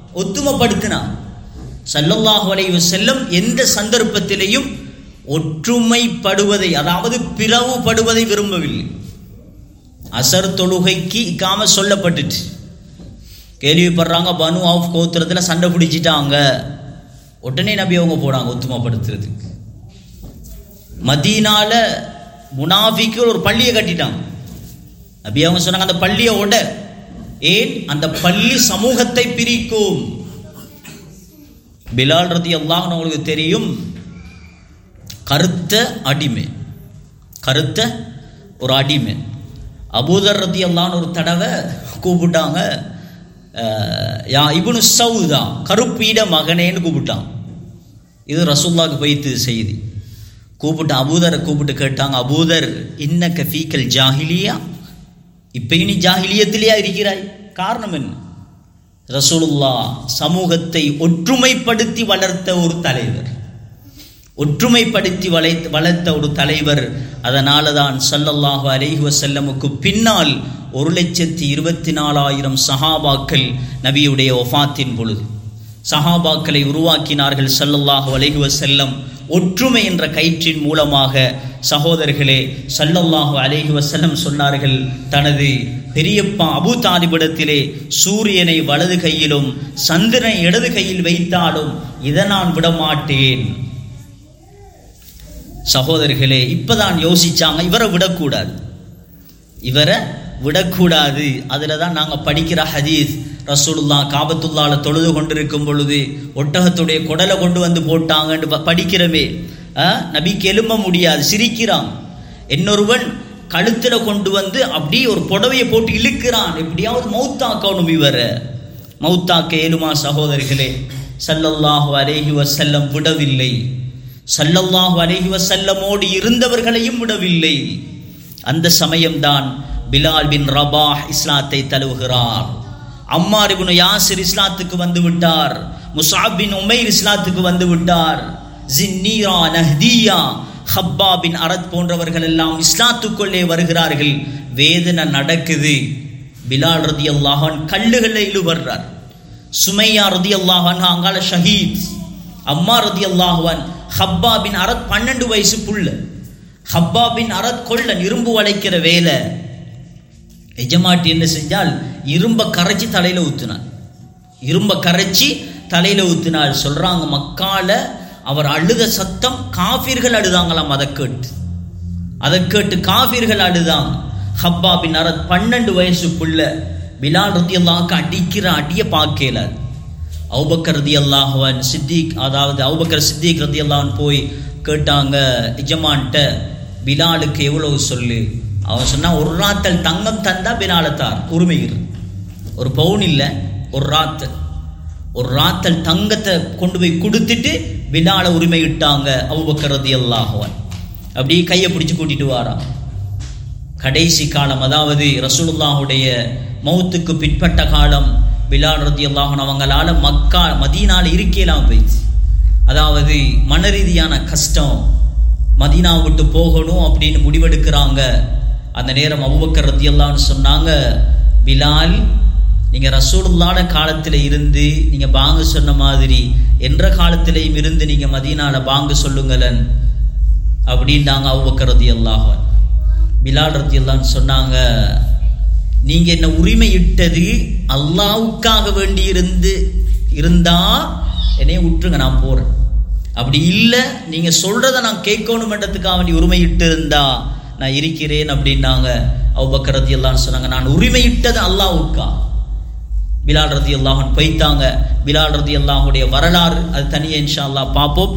ஒத்துமைப்படுத்தினான் சல்லல்லாஹு அலைஹி வஸல்லம் எந்த சந்தர்ப்பத்திலையும் ஒற்றுமைப்படுவதை அதாவது பிளவுபடுவதை விரும்பவில்லை அசர் தொழுகைக்கு இக்காம சொல்லப்பட்டுச்சு கேள்விப்படுறாங்க பனு ஆஃப் கோத்திரத்தில் சண்டை பிடிச்சிட்டாங்க உடனே நபி அவங்க போனாங்க ஒத்துமைப்படுத்துறதுக்கு மதீனால முனாஃபிக்கு ஒரு பள்ளியை கட்டிட்டாங்க நபி அவங்க சொன்னாங்க அந்த பள்ளியை உட ஏன் அந்த பள்ளி சமூகத்தை பிரிக்கும் பிலால் ரதி அல்லாஹ் உங்களுக்கு தெரியும் கருத்த அடிமை கருத்த ஒரு அடிமை அபூதர் ரதி அல்லான்னு ஒரு தடவை கூப்பிட்டாங்க அஹ், யா இப்னு சவுதா கருப்பீட மகனேன்னு கூப்பிட்டான் இது ரசூல்லாவுக்கு போய்த்து செய்தி கூப்பிட்டு அபூதரை கூப்பிட்டு கேட்டாங்க அபூதர் இன்னக்க ஃபீக்கல் ஜாஹிலியா இப்பயும் நீ ஜாஹிலியத்திலேயா இருக்கிறாய் காரணம் என்ன ரசூலுல்லா சமூகத்தை ஒற்றுமைப்படுத்தி வளர்த்த ஒரு தலைவர் ஒற்றுமைப்படுத்தி வளை வளர்த்த ஒரு தலைவர் அதனால தான் சல்லல்லாஹு அலைஹி வஸல்லமுக்கு பின்னால் ஒரு லட்சத்தி இருபத்தி நாலாயிரம் சஹாபாக்கள் நபியுடைய ஒஃபாத்தின் பொழுது சஹாபாக்களை உருவாக்கினார்கள் சல்லல்லாஹு அலைஹி வஸல்லம் ஒற்றுமை என்ற கயிற்றின் மூலமாக சகோதரர்களே சல்லல்லாஹு அலைஹி வஸல்லம் சொன்னார்கள் தனது பெரியப்பா அபு தாலிபிடத்திலே சூரியனை வலது கையிலும் சந்திரனை இடது கையில் வைத்தாலும் இதை நான் விடமாட்டேன் சகோதரர்களே இப்பதான் யோசிச்சாங்க இவரை விடக்கூடாது இவரை விடக்கூடாது அதில் தான் நாங்கள் படிக்கிற ஹதீஸ் ரசூலுல்லா காபத்துல்லால தொழுது கொண்டிருக்கும் பொழுது ஒட்டகத்துடைய குடலை கொண்டு வந்து போட்டாங்கன்னு ப- படிக்கிறோமே ஆ, நபிக்கு எழும்ப முடியாது சிரிக்கிறான் இன்னொருவன் கழுத்தில் கொண்டு வந்து அப்படியே ஒரு புடவையை போட்டு இழுக்கிறான் எப்படியாவது மௌத்தாக்கணும் இவரை மௌத்தாக்க ஏழுமா சகோதரர்களே சல்லல்லாஹு அலைஹி வஸல்லம் விடவில்லை சல்லல்லாஹு அலைஹி வஸல்லமோடு இருந்தவர்களையும் விடவில்லை அந்த சமயம்தான் பிலால் பின் ரபாஹ் இஸ்லாத்தை தழுவுகிறார் அம்மார் இப்னு யாசிர் இஸ்லாத்துக்கு வந்து விட்டார் முஸாப் பின் உமைர் இஸ்லாத்துக்கு வந்து விட்டார் ஜின்னீரா நஹ்தியா ஹப்பா பின் அரத் போன்றவர்கள் எல்லாம் இஸ்லாத்துக்குள்ளே வருகிறார்கள் வேதனை நடக்குது பிலால் ரதி அல்லாஹான் கல்லுகளை இழுவர்றார் சுமையா ரதி அல்லாஹான் அங்கால ஷஹீத் அம்மா ரதி அல்லாஹுவான் ஹப்பா பின் அரத் பன்னெண்டு வயசு புள்ள ஹப்பா பின் அரத் கொள்ளன் இரும்பு வளைக்கிற வேலை எஜமாட்டி என்ன செஞ்சால் இரும்ப கரைச்சி தலையில ஊத்துனார் இரும்ப கரைச்சி தலையில ஊத்தினார் சொல்றாங்க மக்கால அவர் அழுத சத்தம் காஃபிர்கள் அழுதாங்களாம் அதை கேட்டு அதை கேட்டு காஃபிர்கள் அழுதாங்க ஹப்பா பின் அரத் பன்னெண்டு வயசு புள்ள பிலால் ரதி அல்லாஹ்க்கு அடிக்கிற அடியை பார்க்கல அவுபக்கர் ரதி அல்லாஹுவன் சித்திக் அதாவது அவுபக்கர் சித்திக் ரதி அல்லாஹன் போய் கேட்டாங்க எஜமான்ட்ட பிலாலுக்கு எவ்வளவு சொல்லு அவன் சொன்னா ஒரு ராத்தல் தங்கம் தந்தா பிலாலை தார் உரிமைகள் ஒரு பவுன் இல்லை ஒரு ராத்தல் ஒரு ராத்தல் தங்கத்தை கொண்டு போய் கொடுத்துட்டு பிலால உரிமையிட்டாங்க அவுபக்கர் ரதி அல்லாஹுவன் அப்படியே கையை பிடிச்சு கூட்டிட்டு வாரான் கடைசி காலம் அதாவது ரசூலுல்லாஹுடைய மௌத்துக்கு பிற்பட்ட காலம் பிலால் ரதி அல்லாஹன் அவங்களால மக்கா மதீனால இருக்கலாம் போயிடுச்சு அதாவது மன ரீதியான கஷ்டம் மதீனா விட்டு போகணும் அப்படின்னு முடிவெடுக்கிறாங்க அந்த நேரம் அபுபக்கர் ரதி அல்லான்னு சொன்னாங்க பிலால் நீங்க ரசூலுல்லான காலத்துல இருந்து நீங்க பாங்கு சொன்ன மாதிரி என்ற காலத்திலையும் இருந்து நீங்க மதீனால பாங்கு சொல்லுங்களேன் அப்படின்னாங்க அபுபக்கர் ரதி அல்லாஹன் பிலால் ரத்தி சொன்னாங்க நீங்க என்ன உரிமையிட்டது அல்லாவுக்காக வேண்டி இருந்து இருந்தா என்னைய விட்டுருங்க நான் போறேன் அப்படி இல்லை நீங்க சொல்றத நான் கேட்கணுமென்றதுக்காக வேண்டி உரிமையிட்டு இருந்தா நான் இருக்கிறேன் அப்படின்னாங்க அவுபக்கர் ரத்தி சொன்னாங்க நான் உரிமையிட்டது அல்லாவுக்கா பிலால் ரதி அல்லாஹன் பைத்தாங்க பிலால் ரதி அல்லாஹுடைய வரலாறு அது தனியே இன்ஷா அல்லாஹ் பார்ப்போம்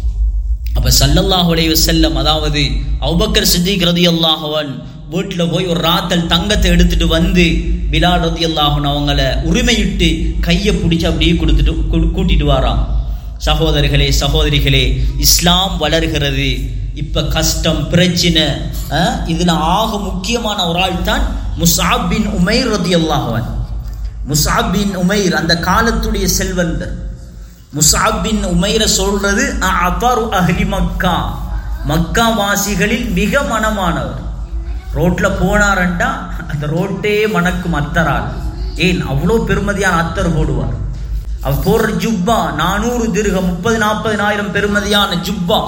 அப்ப சல்லல்லாஹு அலைஹி வஸல்லம் அதாவது அபூபக்கர் சித்திக் ரதியல்லாஹுவன் வீட்டில் போய் ஒரு ராத்தல் தங்கத்தை எடுத்துட்டு வந்து பிலால் ரதியல்லாஹுன் அவங்கள உரிமையிட்டு கையை பிடிச்சி அப்படியே கொடுத்துட்டு கூ- கூட்டிட்டு வாரான் சகோதரர்களே சகோதரிகளே இஸ்லாம் வளர்கிறது இப்ப கஷ்டம் பிரச்சனை அஹ், இதுல ஆக முக்கியமான ஒரு ஆள் தான் முஸ்ஆப் பின் உமைர் ரதியல்லாஹுவன் முஸ்ஆப் பின் உமைர் அந்த காலத்துடைய செல்வந்தர் முஸ்ஆப் பின் உமைர சொல்றது அபரு அஹ்லி மக்கா மக்கா வாசிகளில் மிக மனமானவர் ரோட்ல போனாரண்டா அந்த ரோட்டே மணக்கும் அத்தரால் ஏன் அவ்வளோ பெருமதியான அத்தர் போடுவார் அவ போடுற ஜுப்பா நானூறு திருகம் முப்பது நாற்பதினாயிரம் பெருமதியான ஜுப்பா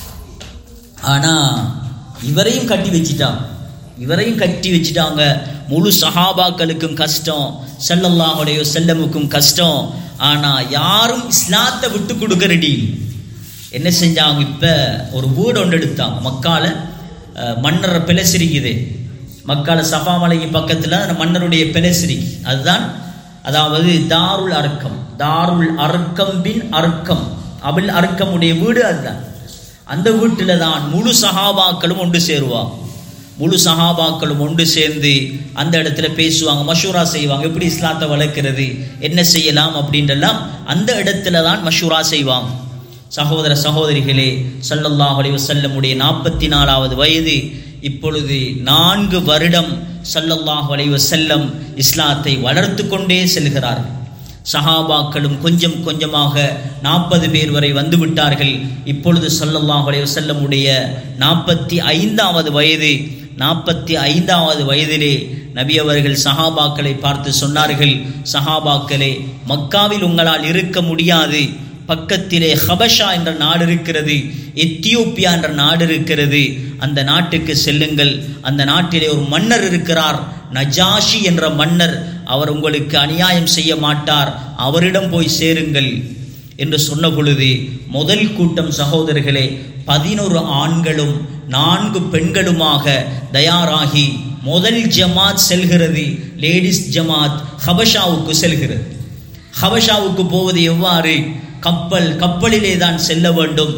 ஆனா இவரையும் கட்டி வச்சிட்டாங்க இவரையும் கட்டி வச்சிட்டாங்க முழு சஹாபாக்களுக்கும் கஷ்டம் செல்லல்லாஹுடைய செல்லமுக்கும் கஷ்டம் ஆனா யாரும் இஸ்லாத்தை விட்டு கொடுக்க ரெடி இல்லை. என்ன செஞ்சாங்க இப்ப ஒரு வீடு ஒன்று எடுத்தாங்க மக்கால அஹ், மன்னர் பிளசிரிக்குது மக்கால சஃபா மலைக்கு பக்கத்துல அந்த மன்னருடைய பிளசிரிக்கு அதுதான் அதாவது தாருல் அர்க்கம் தாருல் அர்க்கம் பின் அர்க்கம் அபில் அர்க்கமுடைய வீடு அதுதான் அந்த வீட்டில தான் முழு சஹாபாக்களும் ஒன்று சேருவா முழு சஹாபாக்களும் ஒன்று சேர்ந்து அந்த இடத்துல பேசுவாங்க மஷூரா செய்வாங்க எப்படி இஸ்லாத்தை வளர்க்கிறது என்ன செய்யலாம் அப்படின்றெல்லாம் அந்த இடத்துல தான் மஷூரா செய்வாங்க சகோதர சகோதரிகளே ஸல்லல்லாஹு அலைஹி வஸல்லமுடைய நாற்பத்தி நாலாவது வயது இப்பொழுது நான்கு வருடம் ஸல்லல்லாஹு அலைஹி வஸல்லம் இஸ்லாத்தை வளர்த்து கொண்டே செல்கிறார்கள் சஹாபாக்களும் கொஞ்சம் கொஞ்சமாக நாற்பது பேர் வரை வந்து விட்டார்கள் இப்பொழுது ஸல்லல்லாஹு அலைஹி வஸல்லமுடைய நாற்பத்தி ஐந்தாவது வயது நாற்பத்தி ஐந்தாவது வயதிலே நபி அவர்கள் சஹாபாக்களை பார்த்து சொன்னார்கள் சஹாபாக்களே மக்காவில் உங்களால் இருக்க முடியாது பக்கத்திலே ஹபஷா என்ற நாடு இருக்கிறது எத்தியோப்பியா என்ற நாடு இருக்கிறது அந்த நாட்டுக்கு செல்லுங்கள் அந்த நாட்டிலே ஒரு மன்னர் இருக்கிறார் நஜாஷி என்ற மன்னர் அவர் உங்களுக்கு அநியாயம் செய்ய மாட்டார் அவரிடம் போய் சேருங்கள் என்று சொன்ன பொழுது முதல் கூட்டம் சகோதரர்களே பதினொரு ஆண்களும் நான்கு பெண்களுமாக தயாராகி முதல் ஜமாத் செல்கிறது லேடிஸ் ஜமாத் ஹபஷாவுக்கு செல்கிறது ஹபஷாவுக்கு போவது எவ்வாறு கப்பல் கப்பலிலே தான் செல்ல வேண்டும்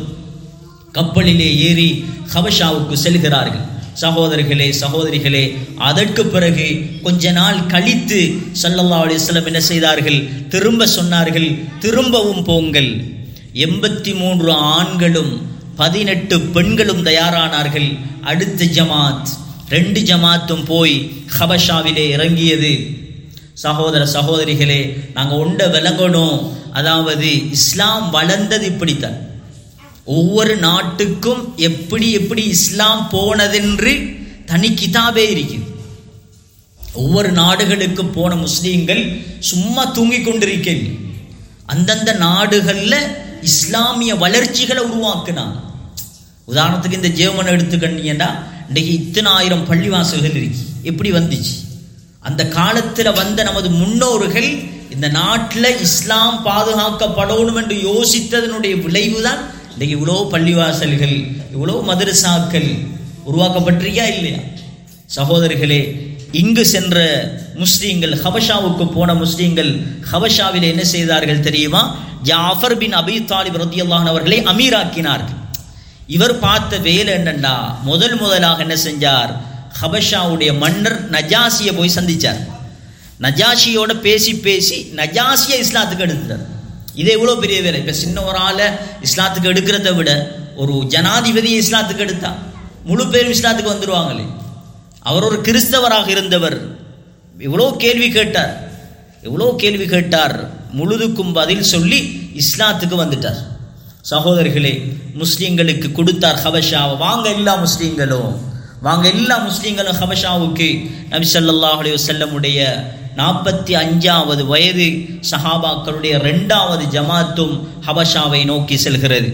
கப்பலிலே ஏறி ஹபஷாவுக்கு செல்கிறார்கள் சகோதரர்களே சகோதரிகளே அதற்கு பிறகு கொஞ்ச நாள் கழித்து ஸல்லல்லாஹு அலைஹி வஸல்லம் என்ன செய்தார்கள் திரும்ப சொன்னார்கள் திரும்பவும் போங்கள் எண்பத்தி மூன்று ஆண்களும் பதினெட்டு பெண்களும் தயாரானார்கள் அடுத்த ஜமாத் ரெண்டு ஜமாத்தும் போய் ஹபஷாவிலே இறங்கியது சகோதர சகோதரிகளே நாங்கள் ஒன்றை விளங்கணும் அதாவது இஸ்லாம் வளர்ந்தது இப்படித்தான் ஒவ்வொரு நாட்டுக்கும் எப்படி எப்படி இஸ்லாம் போனதென்று தனி கிதாபே இருக்குது ஒவ்வொரு நாடுகளுக்கு போன முஸ்லீம்கள் சும்மா தூங்கி கொண்டிருக்கவில்லை அந்தந்த நாடுகளில் இஸ்லாமிய வளர்ச்சிகளை உருவாக்குனாங்க உதாரணத்துக்கு இந்த ஜெர்மன் எடுத்துக்கிட்டீங்கன்னா இன்றைக்கு இத்தனை ஆயிரம் பள்ளிவாசல்கள் இருக்கு எப்படி வந்துச்சு அந்த காலத்தில் வந்த நமது முன்னோர்கள் இந்த நாட்டில் இஸ்லாம் பாதுகாக்கப்படணும் என்று யோசித்ததனுடைய விளைவு தான் இன்றைக்கு இவ்வளோ பள்ளிவாசல்கள் இவ்வளோ மதரசாக்கள் உருவாக்கப்பட்டிருக்கா இல்லையா சகோதரிகளே இங்கு சென்ற முஸ்லீம்கள் ஹபஷாவுக்கு போன முஸ்லீம்கள் ஹபஷாவில் என்ன செய்தார்கள் தெரியுமா ஜாஃபர் பின் அபி தாலிப் ரத்தியல்லான் அவர்களை அமீராக்கினார்கள் இவர் பார்த்த வேலை என்னண்டா முதல் முதலாக என்ன செஞ்சார் ஹபஷாவுடைய மன்னர் நஜாசியை போய் சந்திச்சார் நஜாஷியோட பேசி பேசி நஜாசியை இஸ்லாத்துக்கு எடுத்துட்டார் இது எவ்வளோ பெரிய வேலை இப்போ சின்ன ஒரு ஆளை இஸ்லாத்துக்கு எடுக்கிறத விட ஒரு ஜனாதிபதியை இஸ்லாத்துக்கு எடுத்தா முழு பேரும் இஸ்லாத்துக்கு வந்துடுவாங்களே அவர் ஒரு கிறிஸ்தவராக இருந்தவர் இவ்வளோ கேள்வி கேட்டார் எவ்வளோ கேள்வி கேட்டார் முழுதுக்கும் பதில் சொல்லி இஸ்லாத்துக்கு வந்துட்டார் சகோதரர்களே முஸ்லீம்களுக்கு கொடுத்தார் ஹபஷாவை வாங்க எல்லா முஸ்லீம்களும் வாங்க எல்லா முஸ்லீம்களும் ஹபஷாவுக்கு நபி ஸல்லல்லாஹு அலைஹி வஸல்லமுடைய நாற்பத்தி அஞ்சாவது வயது சஹாபாக்களுடைய ரெண்டாவது ஜமாத்தும் ஹபஷாவை நோக்கி செல்கிறது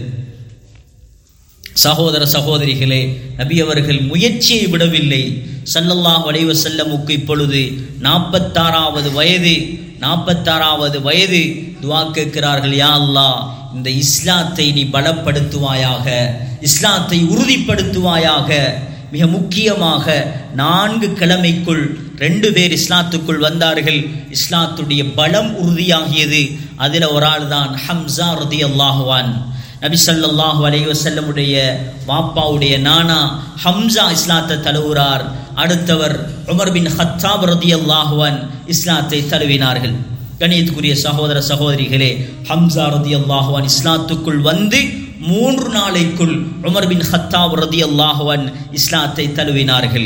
சகோதர சகோதரிகளே நபி அவர்கள் முயற்சியை விடவில்லை ஸல்லல்லாஹு அலைஹி வஸல்லமுக்கு இப்பொழுது நாற்பத்தாறாவது வயது நாற்பத்தாறாவது வயது துவா கேட்கிறார்கள் யா அல்லாஹ் இந்த இஸ்லாத்தை நீ பலப்படுத்துவாயாக இஸ்லாத்தை உறுதிப்படுத்துவாயாக மிக முக்கியமாக நான்கு கிழமைக்குள் ரெண்டு பேர் இஸ்லாத்துக்குள் வந்தார்கள் இஸ்லாத்துடைய பலம் உறுதியாகியது அதில் ஒரு ஆள் தான் ஹம்சா ரதி அல்லாஹுவான் நபி ஸல்லல்லாஹு அலைஹி வஸல்லமுடைய வாப்பாவுடைய நானா ஹம்சா இஸ்லாத்தை தழுவுறார் அடுத்தவர் உமர் பின் ஹத்தாப் ரதியல்லாஹுவன் இஸ்லாத்தை தழுவினார்கள் கணியத்துக்குரிய சகோதர சகோதரிகளே ஹம்சா ரதியல்லாஹுவன் இஸ்லாத்துக்குள் வந்து மூன்று நாளைக்குள் உமர் பின் ஹத்தாப் ரதியல்லாஹுவன் இஸ்லாத்தை தழுவினார்கள்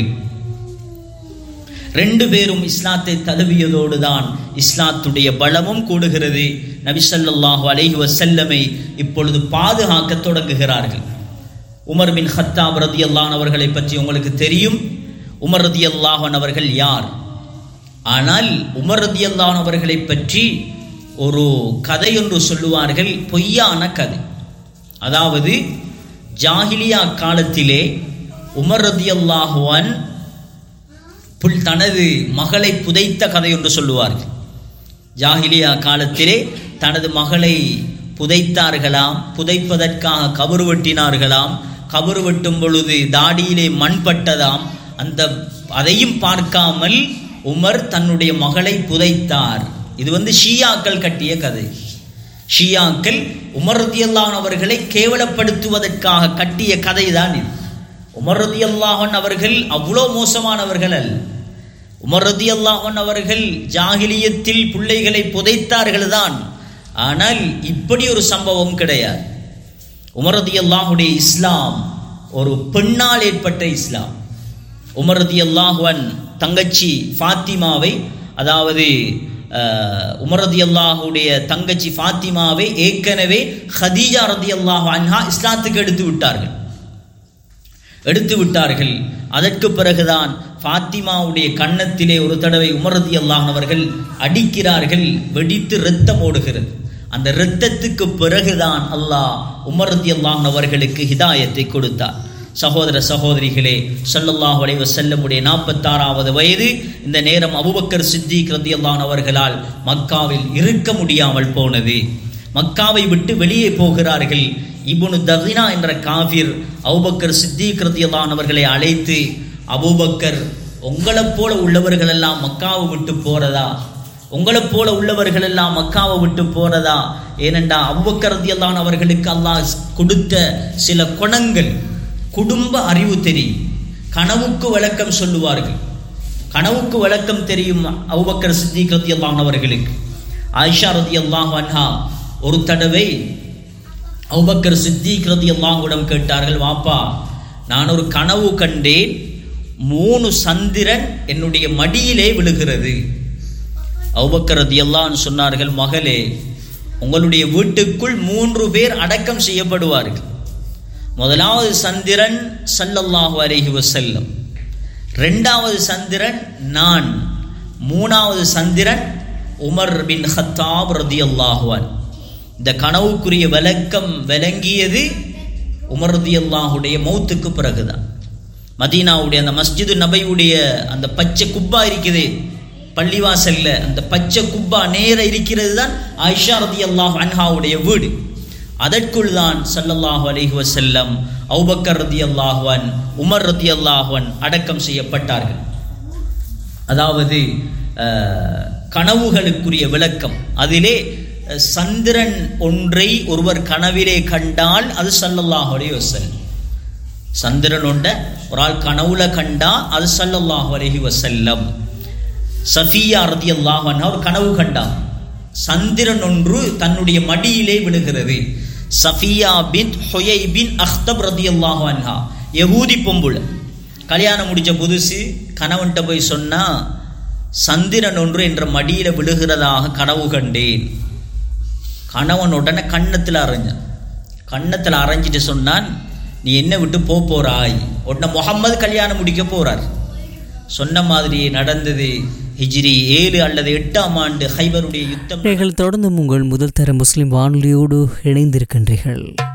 ரெண்டு பேரும் இஸ்லாத்தை தழுவியதோடு தான் இஸ்லாத்துடைய பலமும் கூடுகிறது நபி ஸல்லல்லாஹு அலைஹி வஸல்லமை இப்பொழுது பாதுகாக்க தொடங்குகிறார்கள் உமர் பின் ஹத்தாப் ரதியல்லான் அவர்களை பற்றி உங்களுக்கு தெரியும் உமர் ரதியல்லாஹன் அவர்கள் யார் ஆனால் உமர் ரதியல்லான் அவர்களை பற்றி ஒரு கதை ஒன்று சொல்லுவார்கள் பொய்யான கதை அதாவது ஜாஹிலியா காலத்திலே உமர் ரதியல்லாஹுவன் புல் தனது மகளை புதைத்த கதை என்று சொல்லுவார்கள் ஜாஹிலியா காலத்திலே தனது மகளை புதைத்தார்களாம் புதைப்பதற்காக கபறு வெட்டினார்களாம் கபறு வெட்டும் பொழுது தாடியிலே மண் பட்டதாம் அந்த அதையும் பார்க்காமல் உமர் தன்னுடைய மகளை புதைத்தார் இது வந்து ஷியாக்கள் கட்டிய கதை ஷியாக்கள் உமர் ரதியல்லாஹன் அவர்களை கேவலப்படுத்துவதற்காக கட்டிய கதை தான் இது உமர் ரதியல்லாஹன் அவர்கள் அவ்வளோ மோசமானவர்கள் அல்ல உமர் ரதியல்லாஹன் அவர்கள் ஜாகிலியத்தில் பிள்ளைகளை புதைத்தார்கள் தான் ஆனால் இப்படி ஒரு சம்பவம் கிடையாது உமர் ரதியல்லாஹுடைய இஸ்லாம் ஒரு பெண்ணால் ஏற்பட்ட இஸ்லாம் உமர் ரதியல்லாஹுவன் தங்கச்சி ஃபாத்திமாவை அதாவது உமர் ரதி அல்லாஹுடைய தங்கச்சி ஃபாத்திமாவை ஏற்கனவே ஹதீஜா ரதி அல்லாஹு அன்ஹா இஸ்லாத்துக்கு எடுத்து விட்டார்கள் எடுத்து விட்டார்கள் அதற்கு பிறகுதான் ஃபாத்திமாவுடைய கன்னத்திலே ஒரு தடவை உமர் ரதி அல்லாஹ் அவர்கள் அடிக்கிறார்கள் வெடித்து இரத்தம் ஓடுகிறது அந்த இரத்தத்துக்கு பிறகுதான் அல்லாஹ் உமர் ரதி அல்லாஹ் அவர்களுக்கு ஹிதாயத்தை கொடுத்தார் சகோதர சகோதரிகளே சல்லல்லாஹ் அலைவ செல்லமுடைய நாற்பத்தாறாவது வயது இந்த நேரம் அபுபக்கர் சித்திக் ரத்தியல்லான் அவர்களால் மக்காவில் இருக்க முடியாமல் போனது மக்காவை விட்டு வெளியே போகிறார்கள் இபுனு தகினா என்ற காவிர் அபுபக்கர் சித்திக் ரத்தியல்லான் அவர்களை அழைத்து அபுபக்கர் உங்களைப் போல உள்ளவர்கள் எல்லாம் மக்காவை விட்டு போறதா உங்களைப் போல உள்ளவர்கள் எல்லாம் மக்காவை விட்டு போறதா ஏனென்றா அபுபக்கர் ரத்தியல்லான் அவர்களுக்கு அல்லாஹ் கொடுத்த சில குணங்கள் குடும்ப அறிவு தெரியும் கனவுக்கு விளக்கம் சொல்லுவார்கள் கனவுக்கு விளக்கம் தெரியும் அவுபக்கர் சித்திக் ரதி அவர்களுக்கு ஆயிஷா ரதி அல்லாஹ் அன்ஹா ஒரு தடவை அவுபக்கர் சித்திக் ரதி அல்லாஹுடம் கேட்டார்கள் வாப்பா நான் ஒரு கனவு கண்டேன் மூணு சந்திரன் என்னுடைய மடியிலே விழுகிறது அவுபக்கர் ரதி அல்லான்னு சொன்னார்கள் மகளே உங்களுடைய வீட்டுக்குள் மூன்று பேர் அடக்கம் செய்யப்படுவார்கள் முதலாவது சந்திரன் சல்லல்லாஹு அலைஹி வசல்லம் ரெண்டாவது சந்திரன் நான் மூணாவது சந்திரன் உமர் பின் ஹத்தாப் ரதி அல்லாஹுவான் இந்த கனவுக்குரிய விளக்கம் விளங்கியது உமர் ரதி அல்லாஹுடைய மௌத்துக்கு பிறகுதான் மதீனாவுடைய அந்த மஸ்ஜிது நபையுடைய அந்த பச்சை குப்பா இருக்குதே பள்ளிவாசல்ல அந்த பச்சை குப்பா நேர இருக்கிறது தான் ஆயிஷா ரதி அல்லாஹ் அன்ஹாவுடைய வீடு அதற்குள் தான் சல்லல்லாஹு அலைஹி வசல்லம் அவுபக்கர் ரதி அல்லாஹுவன் உமர் ரதி அல்லாஹுவன் அடக்கம் செய்யப்பட்டார்கள் அதாவது கனவுகளுக்குரிய விளக்கம் அதிலே சந்திரன் ஒன்றை ஒருவர் கனவிலே கண்டால் அது சல்லல்லாஹு அலைஹி வசல்லம் சந்திரன் ஒன்றை ஒரு ஆள் கனவுல கண்டா அது சல்லல்லாஹு அலைஹி வசல்லம் சஃபியா ரதி அல்லாஹன் ஒரு கனவு கண்டார் சந்திரன் ஒன்று தன்னுடைய மடியிலே விழுகிறது சஃபியா பின் ஹொயை பின் அஹ்தப் ரதி அல்லாஹு அன்ஹா யகூதி பொம்புல கல்யாணம் முடிச்ச புதுசு கணவன்கிட்ட போய் சொன்னா சந்திரன் ஒன்று என்ற மடியில விழுகிறதாக கனவு கண்டேன் கணவன் உடனே கன்னத்தில் அரைஞ்சான் கன்னத்தில் அரைஞ்சிட்டு சொன்னான் நீ என்ன விட்டு போ போறாய் உடனே முகம்மது கல்யாணம் முடிக்க போறார் சொன்ன மாதிரியே நடந்தது ஹிஜ்ரி ஏழு அல்லது எட்டாம் ஆண்டு ஹைபருடைய யுத்தம் நீங்கள் தொடர்ந்து உங்கள் முதல் தர முஸ்லிம் வானொலியோடு இணைந்திருக்கின்றீர்கள்